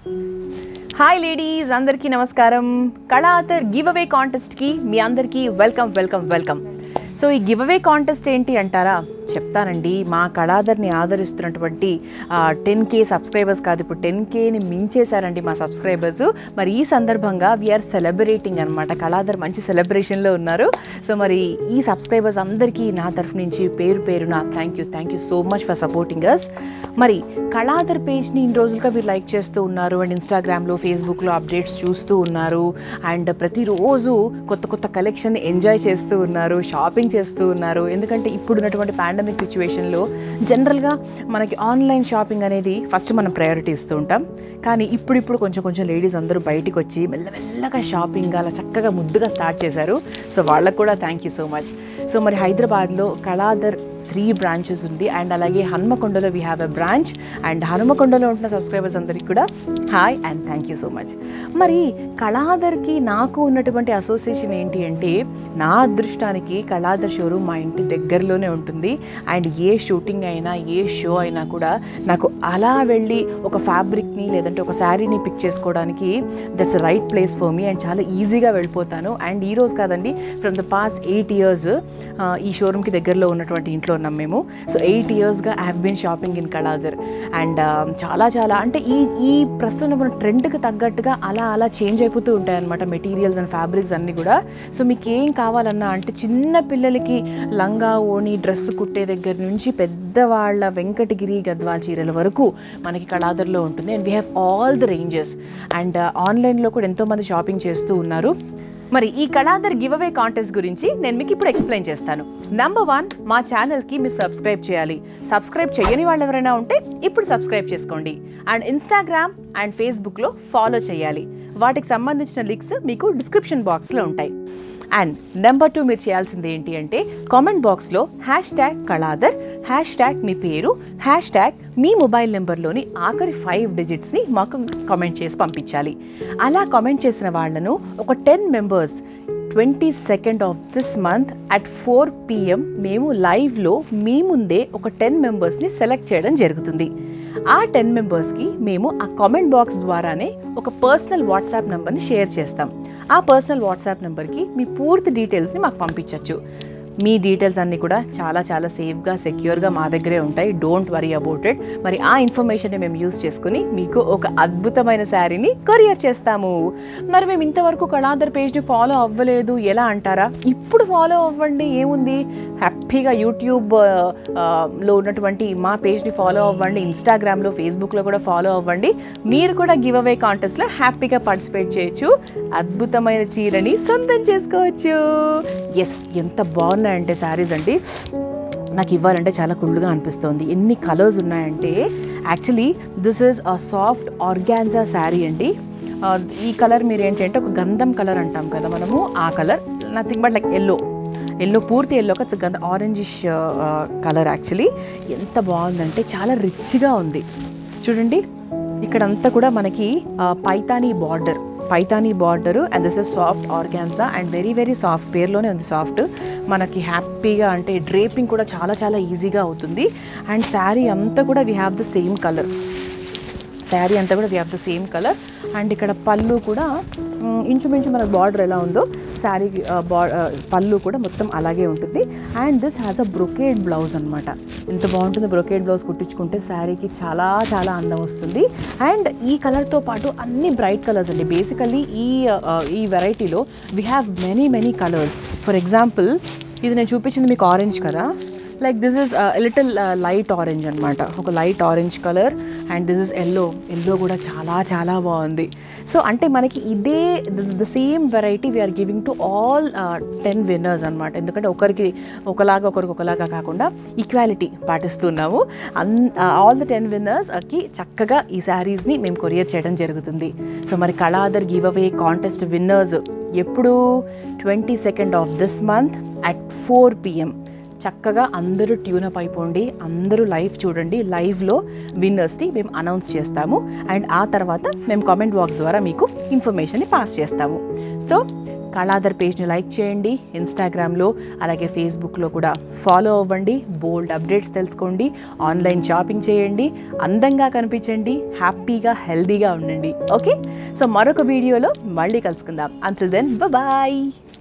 hi ladies అందరికీ నమస్కారం కళాతర్ give away కాంటెస్ట్కి మీ అందరికీ వెల్కమ్ వెల్కమ్ వెల్కమ్ సో ఈ గివ్ అవే కాంటెస్ట్ ఏంటి అంటారా చెప్తానండి మా కళాదర్ని ఆదరిస్తున్నటువంటి టెన్ కే సబ్స్క్రైబర్స్ కాదు ఇప్పుడు టెన్ కేని మించేశారండి మా సబ్స్క్రైబర్స్ మరి ఈ సందర్భంగా వీఆర్ సెలబ్రేటింగ్ అనమాట కళాదర్ మంచి సెలబ్రేషన్లో ఉన్నారు సో మరి ఈ సబ్స్క్రైబర్స్ అందరికీ నా తరఫు నుంచి పేరు పేరున thank you thank you so much for supporting us మరి కళాదర్ పేజ్ని ఇన్ని రోజులుగా మీరు లైక్ చేస్తూ ఉన్నారు అండ్ ఇన్స్టాగ్రామ్లో ఫేస్బుక్లో అప్డేట్స్ చూస్తూ ఉన్నారు అండ్ ప్రతిరోజు కొత్త కొత్త కలెక్షన్ ఎంజాయ్ చేస్తూ ఉన్నారు షాపింగ్ చేస్తూ ఉన్నారు ఎందుకంటే ఇప్పుడున్నటువంటి పాండమిక్ సిచ్యువేషన్లో జనరల్గా మనకి ఆన్లైన్ షాపింగ్ అనేది ఫస్ట్ మనం ప్రయారిటీ ఇస్తూ ఉంటాం కానీ ఇప్పుడిప్పుడు కొంచెం కొంచెం లేడీస్ అందరూ బయటికి వచ్చి మెల్లమెల్లగా షాపింగ్ అలా చక్కగా ముద్దుగా స్టార్ట్ చేశారు సో వాళ్ళకు కూడా thank you so much so మరి హైదరాబాద్లో కళాదర్ త్రీ బ్రాంచెస్ ఉంది అండ్ అలాగే హనుమకొండలో we have a branch and హనుమకొండలో ఉంటున్న సబ్స్క్రైబర్స్ అందరికీ కూడా hi and thank you so much మరి కళాదర్కి నాకు ఉన్నటువంటి అసోసియేషన్ ఏంటి అంటే నా అదృష్టానికి కళాదర్ షోరూమ్ మా ఇంటి దగ్గరలోనే ఉంటుంది అండ్ ఏ షూటింగ్ అయినా ఏ షో అయినా కూడా నాకు అలా వెళ్ళి ఒక ఫ్యాబ్రిక్ని లేదంటే ఒక శారీని పిక్ చేసుకోవడానికి that's right place for me and చాలా ఈజీగా వెళ్ళిపోతాను అండ్ ఈ రోజు కాదండి from the past eight years ఈ షోరూమ్కి దగ్గరలో ఉన్నటువంటి ఇంట్లో ఉన్నాం మేము సో ఎయిట్ ఇయర్స్గా I have been shopping in Kaladhar and చాలా చాలా అంటే ఈ ఈ ప్రస్తుతం ఉన్న ట్రెండ్కి తగ్గట్టుగా అలా అలా చేంజ్ అయిపోతూ ఉంటాయి అనమాట మెటీరియల్స్ అండ్ ఫ్యాబ్రిక్స్ అన్నీ కూడా సో మీకు ఏం కావాలన్నా అంటే చిన్న పిల్లలకి లంగా ఓణి డ్రెస్ కుట్టే దగ్గర నుంచి పెద్దవాళ్ళ వెంకటగిరి గద్వాల్ చీరల వరకు మనకి కళాదర్లో ఉంటుంది and we have all the ranges and ఆన్లైన్లో కూడా ఎంతోమంది షాపింగ్ చేస్తూ ఉన్నారు మరి ఈ కళాదర్ గివ్ అవే కాంటెస్ట్ గురించి నేను మీకు ఇప్పుడు ఎక్స్ప్లెయిన్ చేస్తాను నంబర్ వన్ మా ఛానల్కి మీరు సబ్స్క్రైబ్ చేయాలి సబ్స్క్రైబ్ చేయని వాళ్ళు ఎవరైనా ఉంటే ఇప్పుడు సబ్స్క్రైబ్ చేసుకోండి అండ్ ఇన్స్టాగ్రామ్ అండ్ ఫేస్బుక్లో ఫాలో చేయాలి వాటికి సంబంధించిన లింక్స్ మీకు డిస్క్రిప్షన్ బాక్స్లో ఉంటాయి అండ్ నెంబర్ టూ మీరు చేయాల్సింది ఏంటి అంటే కామెంట్ బాక్స్లో hash tag Kaladhar hash tag మీ పేరు హ్యాష్ ట్యాగ్ మీ మొబైల్ నెంబర్లోని ఆఖరి ఫైవ్ డిజిట్స్ని మాకు కామెంట్ చేసి పంపించాలి అలా కామెంట్ చేసిన వాళ్ళను ఒక ten members twenty second of this month at four PM మేము లైవ్లో మీ ముందే ఒక టెన్ మెంబర్స్ని సెలెక్ట్ చేయడం జరుగుతుంది ఆ టెన్ మెంబర్స్కి మేము ఆ కామెంట్ బాక్స్ ద్వారానే ఒక పర్సనల్ వాట్సాప్ నెంబర్ని షేర్ చేస్తాం ఆ పర్సనల్ వాట్సాప్ నెంబర్కి మీ పూర్తి డీటెయిల్స్ని మాకు పంపించవచ్చు మీ డీటెయిల్స్ అన్నీ కూడా చాలా చాలా సేఫ్గా సెక్యూర్గా మా దగ్గరే ఉంటాయి డోంట్ వరీ అబౌట్ ఇట్ మరి ఆ ఇన్ఫర్మేషన్ని మేము యూస్ చేసుకుని మీకు ఒక అద్భుతమైన శారీని కొరియర్ చేస్తాము మరి మేము ఇంతవరకు కళాదర్ పేజ్ని ఫాలో అవ్వలేదు ఎలా అంటారా ఇప్పుడు ఫాలో అవ్వండి ఏముంది హ్యాపీగా యూట్యూబ్ ఆ, లో ఉన్నటువంటి మా పేజ్ని ఫాలో అవ్వండి ఇన్స్టాగ్రామ్లో ఫేస్బుక్లో కూడా ఫాలో అవ్వండి మీరు కూడా గివ్ అవే కాంటెస్ట్లో హ్యాపీగా పార్టిసిపేట్ చేయొచ్చు అద్భుతమైన చీరని సొంతం చేసుకోవచ్చు ఎస్ ఎంత బాగున్నాయంటే శారీస్ అండి నాకు ఇవ్వాలంటే చాలా కుళ్ళుగా అనిపిస్తోంది ఎన్ని కలర్స్ ఉన్నాయంటే actually this is a soft organza sari అండి ఆ, ఈ కలర్ మీరు ఏంటంటే ఒక గంధం కలర్ అంటాం కదా మనము ఆ colour nothing but like yellow yellow పూర్తి ఎల్లో ఒక గంధ ఆరెంజిష్ కలర్ యాక్చువల్లీ ఎంత బాగుందంటే చాలా రిచ్గా ఉంది చూడండి ఇక్కడంతా కూడా మనకి ఆ, Paithani border Paithani border and this is soft organza and very very soft పేర్లోనే ఉంది సాఫ్ట్ మనకి హ్యాపీగా అంటే డ్రేపింగ్ కూడా చాలా చాలా ఈజీగా అవుతుంది అండ్ శారీ అంతా కూడా we have the same colour sari అంతా కూడా we have the same colour and ఇక్కడ పళ్ళు కూడా మ్, ఇంచుమించు మనకు బార్డర్ ఎలా ఉందో శారీ బా పళ్ళు కూడా మొత్తం అలాగే ఉంటుంది and this has a brocade blouse అనమాట ఎంత బాగుంటుంది బ్రొకేడ్ బ్లౌజ్ కుట్టించుకుంటే శారీకి చాలా చాలా అందం వస్తుంది అండ్ ఈ కలర్తో పాటు అన్ని బ్రైట్ కలర్స్ అండి బేసికల్లీ ఈ ఆ, ఈ వెరైటీలో we have many many colours for example ఇది నేను చూపించింది మీకు ఆరెంజ్ కదా like this is little light orange అనమాట ఒక light orange colour and this is yellow yellow కూడా చాలా చాలా బాగుంది సో అంటే మనకి ఇదే the same variety we are giving to all ten winners అనమాట ఎందుకంటే ఒకరికి ఒకలాగా ఒకరికి ఒకలాగా కాకుండా ఈక్వాలిటీ పాటిస్తున్నాము అన్ ఆల్ ద టెన్ విన్నర్స్కి చక్కగా ఈ శారీస్ని మేము కొరియర్ చేయడం జరుగుతుంది సో మరి Kaladhar give away contest winners ఎప్పుడు twenty second of this month at four PM చక్కగా అందరూ ట్యూనప్ అయిపోండి అందరూ లైవ్ చూడండి లైవ్లో విన్నర్స్ని మేము అనౌన్స్ చేస్తాము అండ్ ఆ తర్వాత మేము కామెంట్ బాక్స్ ద్వారా మీకు ఇన్ఫర్మేషన్ని పాస్ చేస్తాము సో కళాధర్ పేజ్ని లైక్ చేయండి ఇన్స్టాగ్రామ్లో అలాగే ఫేస్బుక్లో కూడా ఫాలో అవ్వండి బోల్డ్ అప్డేట్స్ తెలుసుకోండి ఆన్లైన్ షాపింగ్ చేయండి అందంగా కనిపించండి హ్యాపీగా హెల్దీగా ఉండండి ఓకే సో మరొక వీడియోలో మళ్ళీ కలుసుకుందాం అంటిల్ దెన్ బాయ్